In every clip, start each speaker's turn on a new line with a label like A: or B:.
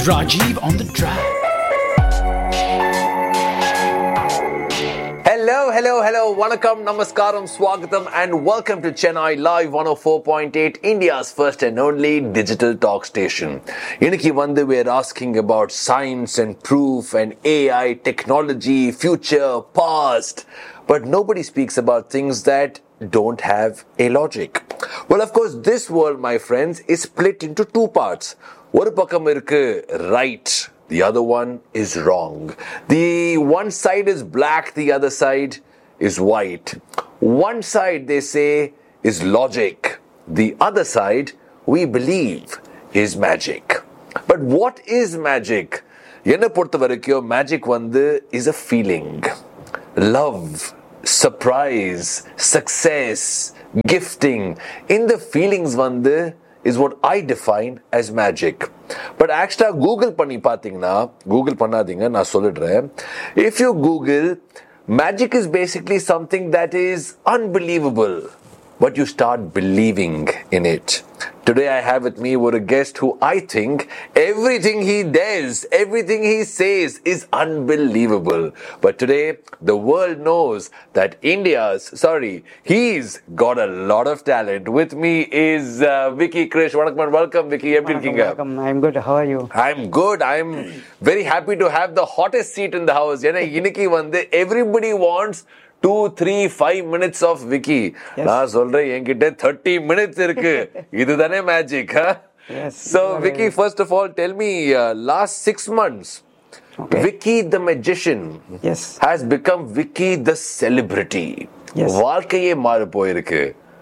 A: Rajiv on the track.
B: Hello, hello, hello. Vanakkam, namaskaram, swagatam, and welcome to Chennai Live 104.8, India's first and only digital talk station. இன்னைக்கு வந்து we're asking about science and proof and AI, technology, future, past. But nobody speaks about things that don't have a logic. Well, of course, this world, my friends, is split into two parts. ஒரு பக்கம் இருக்கு right the other one is wrong. The one side is black, the other side is white. One side, they say, is logic. The other side, we believe, is magic. But what is magic? என்னை பொறுத்த வரைக்கும் magic வந்து is a feeling love surprise success gifting இந்த feelings வந்து is what I define as magic but actually Google பண்ணி பார்த்தீங்கன்னா Google பண்ணாதீங்க நான் சொல்லிடுறேன் if you Google magic is basically something that is unbelievable but you start believing in it. Today I have with me a guest who I think everything he does, everything he says is unbelievable. But today the world knows that India's, sorry, he's got a lot of talent. With me is uh, Vicky Krish. Vanakkam, welcome Vicky. எப்படி இருக்கீங்க?
C: Welcome. I'm good. How are you?
B: I'm good. I'm very happy to have the hottest seat in the house. ஏன்னா இன்னைக்கு வந்து everybody wants two three five minutes of Vicky நான் சொல்றேன் என்கிட்ட thirty minutes இருக்கு இதுதானே magic
C: Yes,
B: so
C: you are
B: Vicky first of all tell me last six months Vicky the magician
C: Yes.
B: Has become Vicky the celebrity
C: Yes.
B: வாழ்க்கையே மாறி போயிருக்கு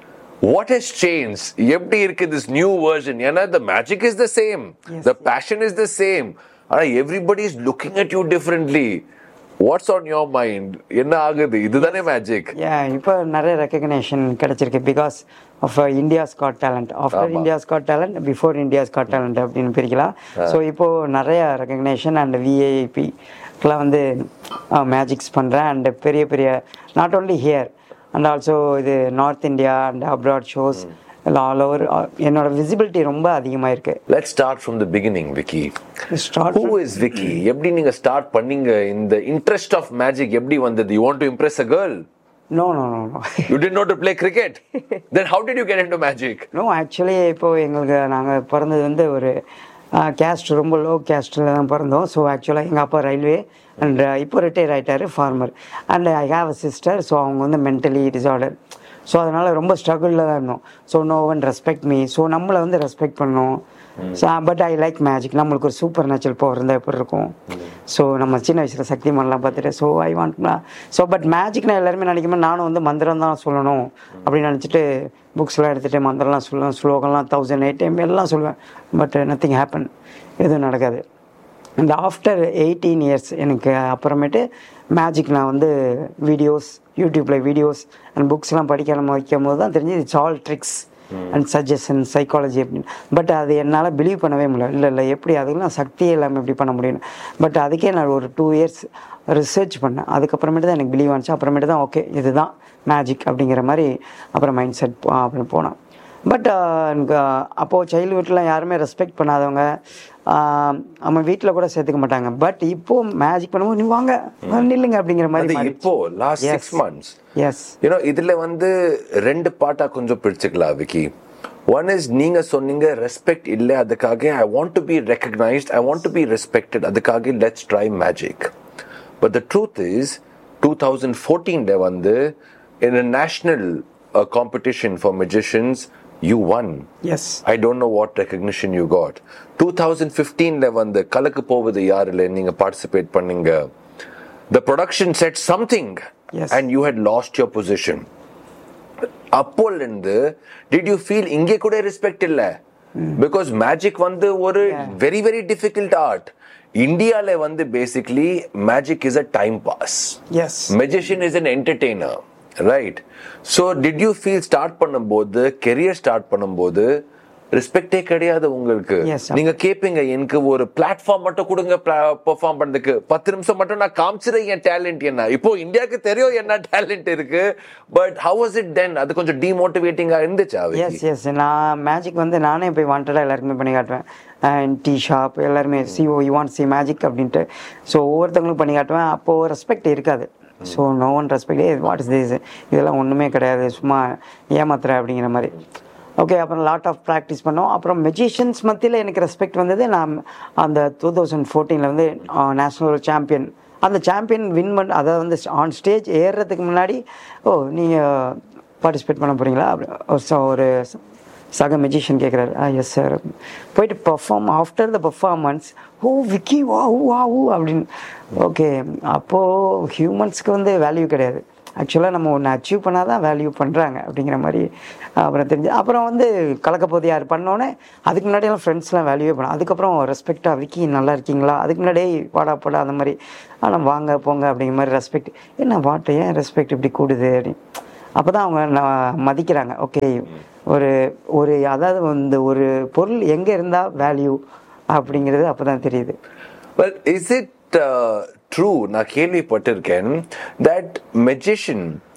B: வாட் ஹஸ் சேஞ்ச் எப்படி இருக்கு திஸ் நியூ வெர்ஷன் ஏன்னா the magic is the same
C: Yes,
B: the passion is the same ஆனா everybody is looking at you differently what's on your mind என்ன ஆகுது இதுதானே மேஜிக்
C: Yeah, இப்போ நிறைய ரெக்கக்னேஷன் கிடைச்சிருக்கு because of India's got talent after
B: ஆமா.
C: India's got talent before India's got talent அப்படின்னு பிரிக்கலாம் ஸோ இப்போ நிறைய ரெக்கக்னேஷன் அண்ட் விஐபிக்கெலாம் வந்து மேஜிக்ஸ் பண்ணுறேன் அண்ட் பெரிய பெரிய not only here and also இது north India and abroad shows எல்லாம் ஆல் ஓவர் என்னோட விசிபிலிட்டி ரொம்ப அதிகமாக இருக்கு
B: let start from the beginning Vicky
C: start
B: who is Vicky எப்படி நீங்க ஸ்டார்ட் பண்ணீங்க இந்த இன்ட்ரெஸ்ட் ஆஃப் மேஜிக் எப்படி வந்தது you want to impress a girl
C: no no no no
B: you did not to play cricket then how did you get into magic
C: no actually இப்போ எங்களுக்கு நாங்கள் பிறந்தது வந்து ஒரு கேஸ்ட் ரொம்ப லோ கேஸ்டில் தான் பிறந்தோம் ஸோ ஆக்சுவலாக எங்கள் அப்பா ரயில்வே அண்ட் இப்போ ரிட்டையர் ஆகிட்டாரு farmer and I have a sister so அவங்க வந்து மென்டலி டிசார்டர் ஸோ அதனால் ரொம்ப ஸ்ட்ரகிளில் தான் இருந்தோம் so no one respect me so நம்மளை வந்து ரெஸ்பெக்ட் பண்ணோம் so but I like magic நம்மளுக்கு ஒரு சூப்பர் நேச்சுரல் பவர் இருந்தால் எப்படி இருக்கும் ஸோ நம்ம சின்ன வயசில் சக்திமான்லாம் பார்த்துட்டு so I want so but மேஜிக்னா எல்லாருமே நினைக்கும்போது நானும் வந்து மந்திரம் தான் சொல்லணும் அப்படின்னு நினச்சிட்டு புக்ஸ்லாம் எடுத்துகிட்டு மந்திரம்லாம் சொல்லுவேன் ஸ்லோகம்லாம் தௌசண்ட் எயிட் டைம் எல்லாம் சொல்லுவேன் பட் நத்திங் ஹேப்பன் எதுவும் நடக்காது அண்ட் ஆஃப்டர் எயிட்டீன் இயர்ஸ் எனக்கு அப்புறமேட்டு மேஜிக் நான் வந்து வீடியோஸ் யூடியூப்பில் வீடியோஸ் அண்ட் புக்ஸ்லாம் படிக்க நம்ம வைக்கும் போது தான் தெரிஞ்சு it's all tricks and suggestion psychology அப்படின்னு பட் அது என்னால் பிலீவ் பண்ணவே முடியல இல்லை இல்லை எப்படி அதுக்கெல்லாம் சக்தியே இல்லாமல் எப்படி பண்ண முடியும் பட் அதுக்கே நான் ஒரு டூ இயர்ஸ் ரிசர்ச் பண்ணேன் அதுக்கப்புறமேட்டு தான் எனக்கு பிலீவ் ஆனிச்சு அப்புறமேட்டு தான் ஓகே இதுதான் மேஜிக் அப்படிங்கிற மாதிரி அப்புறம் மைண்ட் செட் அப்படின்னு போனேன் பட் எனக்கு அப்போது சைல்ட்ஹுட்டில் யாருமே ரெஸ்பெக்ட் பண்ணாதவங்க ஆஹ் நம்ம வீட்டில் கூட சேர்த்துக்க மாட்டாங்க பட் இப்போ மேஜிக் பண்ணும்போது நீ வாங்க நில்லுங்க அப்படிங்கிற
B: அது
C: மாதிரி
B: இப்போ last six months
C: yes
B: you know இதுல வந்து ரெண்டு பாட்டா கொஞ்சம் பிரிச்சுக்கலாம் விக்கி ஒன் இஸ் நீங்க சொன்னீங்க ரெஸ்பெக்ட் இல்லை அதுக்காக I want to be recognized I want to be respected அதுக்காக let's try magic but the truth is two thousand ஃபோர்டீன்ல வந்து in national competition for magicians you won
C: yes
B: I don't know what recognition you got two thousand ஃபிஃப்டீன்ல வந்து கலக்கு போவது யாருல நீங்க participate பண்ணீங்க the production set something
C: Yes.
B: And you had lost your position அப்போல இருந்து டிட் யூ ஃபீல் இங்கே கூட ரெஸ்பெக்ட் இல்ல பிகாஸ் மேஜிக் வந்து ஒரு வெரி வெரி டிஃபிகல்ட் ஆர்ட் இந்தியால வந்து basically magic is a time pass
C: yes
B: magician is an entertainer right so did you feel start பண்ணும்போது கெரியர் ஸ்டார்ட் பண்ணும்போது ரெஸ்பெக்டே கிடையாது உங்களுக்கு
C: Yes,
B: நீங்க கேப்பீங்க எனக்கு ஒரு பிளாட்ஃபார்ம் மட்டும் கொடுங்க பெர்ஃபார்ம் பண்றதுக்கு பத்து நிமிஷம் மட்டும் நான் காமிச்சிடுறேன் என் டேலண்ட் என்ன இப்போ இந்தியாவுக்கு தெரியும் என்ன டேலண்ட் இருக்கு but how was it then அது கொஞ்சம் டிமோட்டிவேட்டிங்கா இருந்துச்சா
C: எஸ் எஸ் நான் மேஜிக் வந்து நானே போய் வாண்டடாக எல்லாருக்குமே பண்ணி காட்டுவேன் டீ ஷாப் எல்லாருமே see oh you want see magic அப்படின்ட்டு ஸோ ஒவ்வொருத்தவங்களுக்கும் பண்ணி காட்டுவேன் அப்போது ரெஸ்பெக்ட் இருக்காது so no one respect what is this இதெல்லாம் ஒன்றுமே கிடையாது சும்மா ஏமாத்துற அப்படிங்கிற மாதிரி ஓகே அப்புறம் லாட் ஆஃப் ப்ராக்டிஸ் பண்ணோம் அப்புறம் மெஜிஷியன்ஸ் மத்தியில் எனக்கு ரெஸ்பெக்ட் வந்தது நான் அந்த டூ தௌசண்ட் ஃபோர்டீனில் வந்து நேஷ்னல் சாம்பியன் அந்த சாம்பியன் வின் பண்ண அதாவது வந்து ஆன் ஸ்டேஜ் ஏறுறதுக்கு முன்னாடி ஓ நீங்கள் பார்ட்டிசிபேட் பண்ண போகிறீங்களா அப்படி ஒரு ச- ஒரு ச- சக மெஜிஷியன் கேட்குறாரு ஆ எஸ் சார் போயிட்டு perform after the performance oh Vicky வா வா ஊ அப்படின்னு ஓகே அப்போது ஹியூமன்ஸ்க்கு வந்து வேல்யூ கிடையாது ஆக்சுவலாக நம்ம ஒன்று அச்சீவ் பண்ணால் தான் வேல்யூ பண்ணுறாங்க அப்படிங்கிற மாதிரி அப்புறம் தெரிஞ்சு அப்புறம் வந்து கலக்கப்போது யார் பண்ணோன்னே அதுக்கு முன்னாடியெல்லாம் ஃப்ரெண்ட்ஸ்லாம் வேல்யூவே பண்ண அதுக்கப்புறம் ரெஸ்பெக்டாக விக்கி நல்லா இருக்கீங்களா அதுக்கு முன்னாடியே வாடா போடா அந்த மாதிரி ஆனால் வாங்க போங்க அப்படிங்கிற மாதிரி ரெஸ்பெக்ட் என்ன வாட்டை ஏன் ரெஸ்பெக்ட் இப்படி கூடுது அப்படின்னு அப்போ தான் அவங்க நான் மதிக்கிறாங்க ஓகே ஒரு ஒரு அதாவது வந்து ஒரு பொருள் எங்கே இருந்தால் வேல்யூ அப்படிங்கிறது அப்போ தான் தெரியுது
B: Well, is it uh, true? நான் கேள்விப்பட்டிருக்கேன் that magician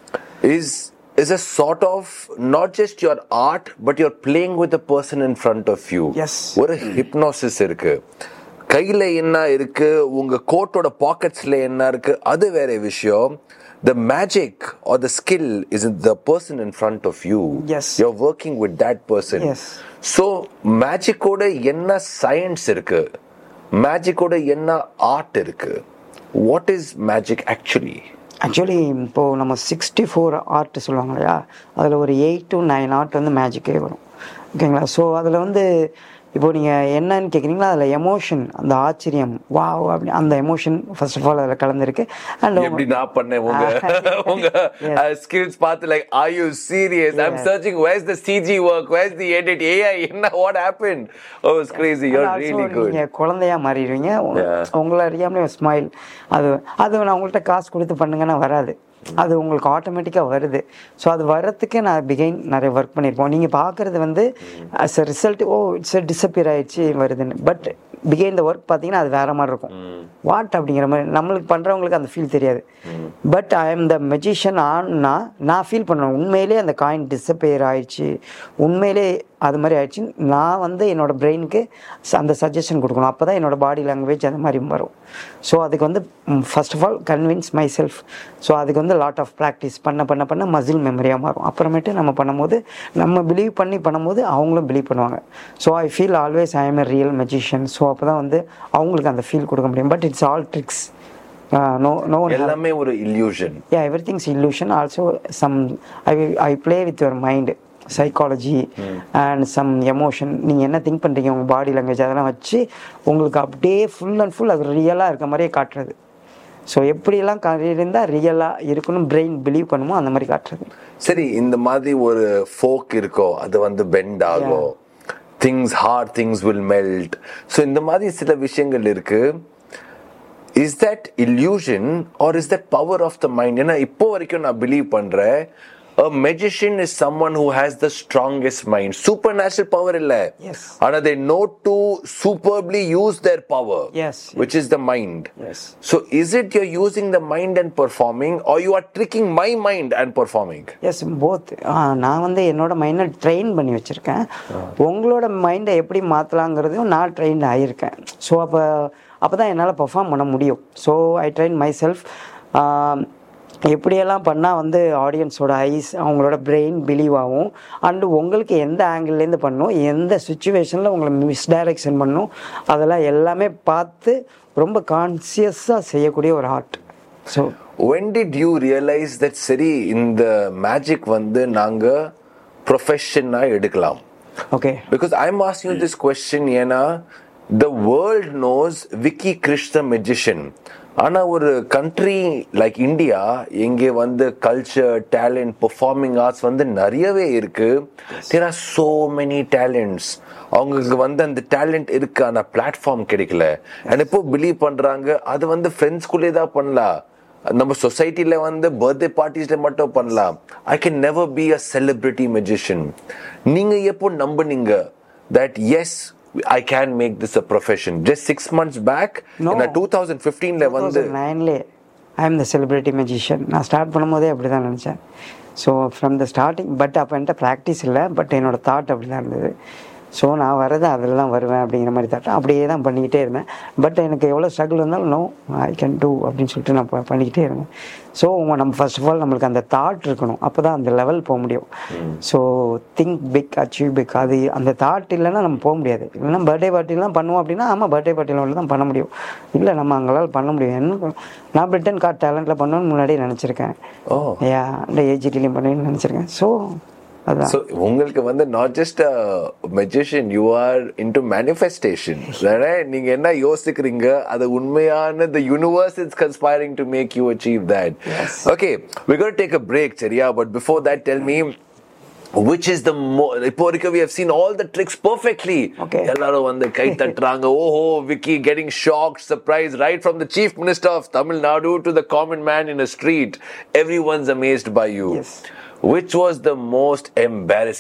B: is is a sort of not just your art but you're playing with the person in front of you.
C: Yes.
B: ஒரு hypnosis இருக்கு கையில என்ன இருக்கு உங்க கோட்டோட பாக்கெட்ஸ்ல என்ன இருக்கு அது வேற விஷயம் the magic or the skill is in the person in front of you
C: Yes.
B: you're working with that person
C: Yes.
B: so மேஜிக்கோட என்ன சயின்ஸ் இருக்கு மேஜிக்கோட என்ன ஆர்ட் இருக்கு what is magic actually
C: actually இப்போது நம்ம சிக்ஸ்டி ஃபோர் ஆர்ட் சொல்லுவாங்க இல்லையா அதில் ஒரு எயிட் டு நைன் ஆர்ட் வந்து மேஜிக்கே வரும் ஓகேங்களா ஸோ அதில் வந்து இப்போ நீங்கள் என்னன்னு கேட்குறீங்களா அதில் எமோஷன் அந்த ஆச்சரியம் வா அப்படி அந்த எமோஷன் ஃபர்ஸ்ட் ஆஃப் ஆல் அதில் கலந்துருக்கு
B: எப்படி
C: அண்ட்
B: நான் பண்ணேன் உங்க உங்க ஸ்கில்ஸ் பார்த்து like are you serious I am searching where's the CG work where's the edit AI என்ன what happen oh it's crazy you are really good
C: நீங்க குழந்தையா மாறிடுவீங்க உ-
B: Yeah.
C: உங்களை அறியாமலே ஸ்மைல் அது அது நான் உங்கள்கிட்ட காசு கொடுத்து பண்ணுங்கன்னா வராது அது உங்களுக்கு ஆட்டோமேட்டிக்காக வருது ஸோ அது வர்றதுக்கு நான் பிகைன் நிறைய ஒர்க் பண்ணியிருப்போம் நீங்கள் பார்க்குறது வந்து as a result oh it's disappear ஆயிடுச்சு வருதுன்னு பட் பிகைன் த ஒர்க் பார்த்தீங்கன்னா அது வேற மாதிரி இருக்கும் வாட் அப்படிங்கிற மாதிரி நம்மளுக்கு பண்ணுறவங்களுக்கு அந்த ஃபீல் தெரியாது but I am the magician ஆன்னா நான் ஃபீல் பண்ணுவேன் உண்மையிலே அந்த காயின் டிஸப்பியர் ஆயிடுச்சு உண்மையிலே அது மாதிரி ஆயிடுச்சு நான் வந்து என்னோட பிரெயினுக்கு அந்த சஜஷன் கொடுக்கணும் அப்போ தான் என்னோட பாடி லாங்குவேஜ் அந்த மாதிரி வரும் ஸோ அதுக்கு வந்து first of all convince myself so அதுக்கு வந்து லாட் ஆஃப் ப்ராக்டிஸ் பண்ண பண்ண பண்ண மசில் மெமரியாக மாறும் அப்புறமேட்டு நம்ம பண்ணும்போது நம்ம பிலீவ் பண்ணி பண்ணும்போது அவங்களும் பிலீவ் பண்ணுவாங்க so I feel always I am a real magician so அப்போ தான் வந்து அவங்களுக்கு அந்த ஃபீல் கொடுக்க முடியும் but it's all tricks no no
B: எல்லாமே ஒரு illusion
C: yeah everything's illusion also some i will- i play with your mind psychology and some emotion நீங்கள் என்ன திங்க் பண்ணுறீங்க உங்கள் பாடி லாங்குவேஜ் அதெல்லாம் வச்சு உங்களுக்கு அப்படியே ஃபுல் அண்ட் ஃபுல் அது ரியலாக இருக்க மாதிரியே காட்டுறது ஸோ எப்படியெல்லாம் இருந்தால் ரியலாக இருக்கணும் பிரெயின் பிலீவ் பண்ணுமோ அந்த மாதிரி காட்டுறது
B: சரி இந்த மாதிரி ஒரு ஃபோக் இருக்கோ அது வந்து பெண்ட் ஆகும் things hard things will melt so இந்த மாதிரி சில விஷயங்கள் இருக்கு is that illusion or is that power of the mind ஏன்னா இப்போ வரைக்கும் நான் பிலீவ் பண்றேன் A magician is someone who has the strongest mind. Supernatural power இல்ல
C: Yes.
B: ஆனா they know to superbly use their power
C: Yes.
B: which is the mind
C: Yes.
B: so is it you're using the mind and performing or you are tricking my mind and performing
C: yes both நான் வந்து என்னோட மைண்டை train பண்ணி வச்சுருக்கேன் உங்களோட மைண்டை எப்படி மாற்றலாங்கிறதையும் நான் ட்ரெயின் ஆகியிருக்கேன் ஸோ அப்போ அப்போ தான் என்னால் பெர்ஃபார்ம் பண்ண முடியும் so I train myself எப்படியெல்லாம் பண்ணால் வந்து ஆடியன்ஸோட ஐஸ் அவங்களோட பிரெயின் பிலீவ் ஆகும் அண்டு உங்களுக்கு எந்த ஆங்கிள்லேருந்து பண்ணணும் எந்த சுச்சுவேஷனில் உங்களை மிஸ்டைரக்ஷன் பண்ணணும் அதெல்லாம் எல்லாமே பார்த்து ரொம்ப கான்சியஸாக செய்யக்கூடிய ஒரு art so
B: when did you realize that சரி இந்த மேஜிக் வந்து நாங்க ப்ரொஃபஷனா எடுக்கலாம்
C: okay
B: because i'm asking you this question ஏன்னா the world knows Vicky Krish the magician ஆனா ஒரு கண்ட்ரி லைக் இந்தியா எங்கே வந்து கல்ச்சர் டேலண்ட் பெர்ஃபார்மிங் ஆர்ட்ஸ் வந்து நிறையவே இருக்கு there are so many talents அவங்களுக்கு வந்து அந்த டேலண்ட் இருக்கு ஆனா பிளாட்ஃபார்ம் கிடைக்கல அண்ட் இப்போ பிலீவ் பண்றாங்க அது வந்து ஃப்ரெண்ட்ஸ்குள்ளே தான் பண்ணலாம் நம்ம சொசைட்டில வந்து பர்த்டே பார்ட்டிஸ்ல மட்டும் பண்ணலாம் I can never be a celebrity magician நீங்க எப்போ நம்புனீங்க that yes, I can make this a profession? Just six months back,
C: No.
B: in a 2015 ல வந்து
C: நைன்லே I am the celebrity magician நான் ஸ்டார்ட் பண்ணும்போதே அப்படி தான் நினச்சேன் so from the starting but அப்போ என்கிட்ட ப்ராக்டிஸ் இல்லை பட் என்னோட தாட் அப்படி தான் இருந்தது ஸோ நான் வரது அதில் தான் வருவேன் அப்படிங்கிற மாதிரி தாட் அப்படியே தான் பண்ணிக்கிட்டே இருந்தேன் பட் எனக்கு எவ்வளோ ஸ்ட்ரகிள் இருந்தாலும் நோ ஐ கேன் டூ அப்படின்னு சொல்லிட்டு நான் ப- பண்ணிக்கிட்டே இருந்தேன் ஸோ நம்ம ஃபர்ஸ்ட் ஆஃப் ஆல் நம்மளுக்கு அந்த தாட் இருக்கணும் அப்போ தான் அந்த லெவல் போக முடியும் so think big achieve big அது அந்த தாட் இல்லைன்னா நம்ம போக முடியாது இல்லைன்னா பர்த்டே பார்ட்டிலாம் பண்ணுவோம் அப்படின்னா ஆமாம் பர்த்டே பார்ட்டியில் தான் பண்ண முடியும் இல்லை நம்ம அங்களால் பண்ண முடியும் என்ன நான் பிரிட்டன் கார்ட் டேலண்ட்டில் பண்ணணும்னு முன்னாடியே நினச்சிருக்கேன்
B: ஓ
C: ஏ அந்த ஏஜிடிலையும் பண்ணுவேன்னு நினச்சிருக்கேன் ஸோ அதான்
B: So, உங்களுக்கு வந்து not just a magician, you are into manifestation. right? நீங்க என்ன யோசிக்கிறீங்க அது உண்மையான the universe is conspiring to make you achieve that. Okay, we're going to take a break, சரியா? But before that, tell me which is the more இப்போ வரைக்கும் we have seen all the tricks perfectly
C: Okay.
B: எல்லாரும் வந்து கை தட்டுறாங்க ஓஹோ Vicky getting shocked surprised right from the chief minister of Tamil Nadu to the common man in a street everyone's amazed by you
C: Yes.
B: which was the most embarrassing